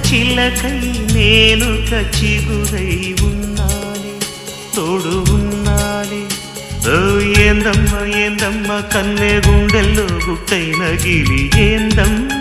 చిలకై నేను చిగురై ఉన్నానే తోడు ఉన్నానే ఓ ఏందమ్మ ఏందమ్మ కన్నె గుండెల్లో గుట్టైన గిలి ఏందమ్మా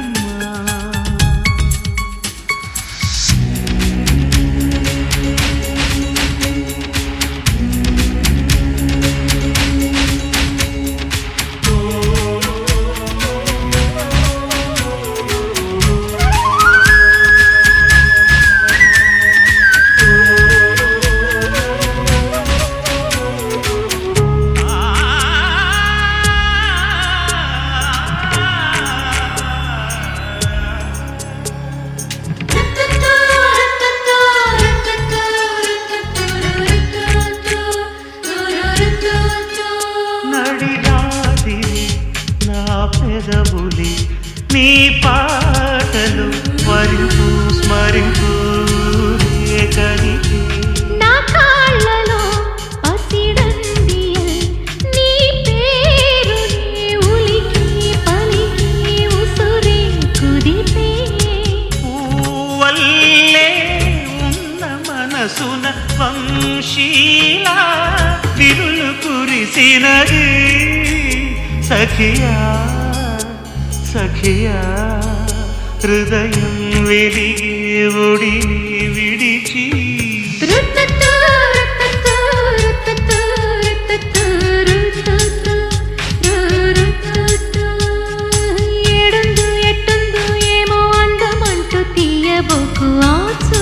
నడిరాదివి నా పెదవులి నీ పాటలు వరింపు స్మరింపు ఏకరికి నా కాళ్ళలో పసిడందియల్ నీ పేరునే ఉలికి పలికి ఉసురే కుదిపే పూవల్లే ఉన్న మనసున వంశీలా విరులు కురిసినది సఖియా సఖియా హృదయం వెలిగే ఒడిని విడిచి రుత్తత్తు రుత్తత్తు రుత్తత్తు రుత్తత్తు రుత్తత్తు రుత్తత్తు ఏడుందు ఎట్టుందు ఏమో అందమంటూ తీయబోకు ఆచూకీ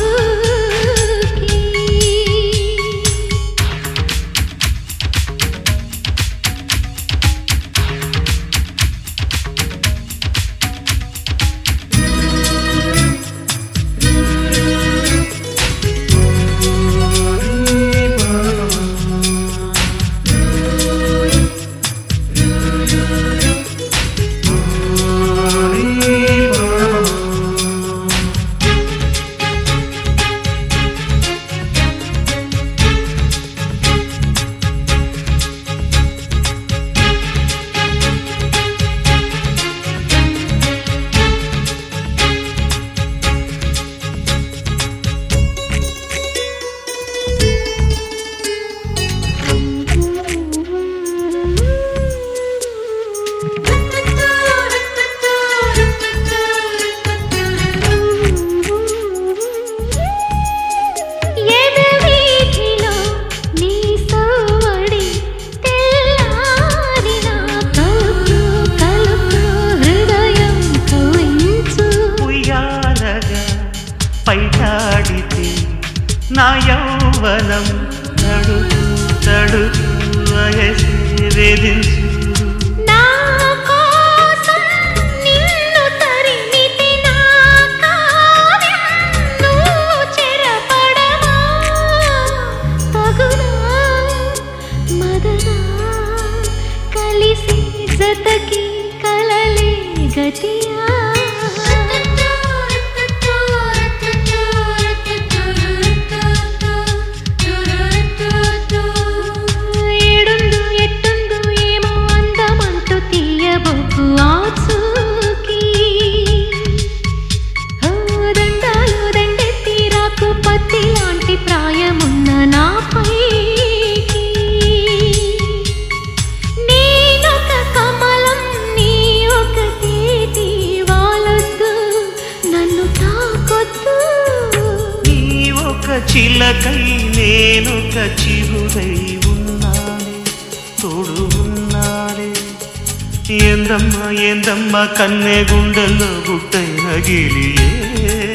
ఎదవీధిలో నీ సవ్వడి తెల్లారిన కలుపు కలుపు హృదయం కవించు ఉయ్యాలగా పైటాడితే నా యౌవనం తడుపు తడుపు వయసే వేధించు నా కోసం నిన్ను తరిమితే నా కావ్యం నువ్వు చెరపడవా తగునా మదనా కలిసి జతకి కలలే గతియా ఏడుందు ఎట్టుందు ఏమో అందమంటూ తీయబోకు ఆచూకీ ఓ దండాలు దండెత్తి రాకు పత్తి లాంటి ప్రాయమున్న నాపైకి నేనొక కమలం నీ ఒక తేటి వాలొద్దు నన్ను తాకొద్దు నీ ఒక చిలకై నేనొక చిగురై ఉన్నానే తోడు ఉన్నానే ఏందమ్మా ఏందమ్మా కన్నె గుండెల్లో గుట్టైన గిలియే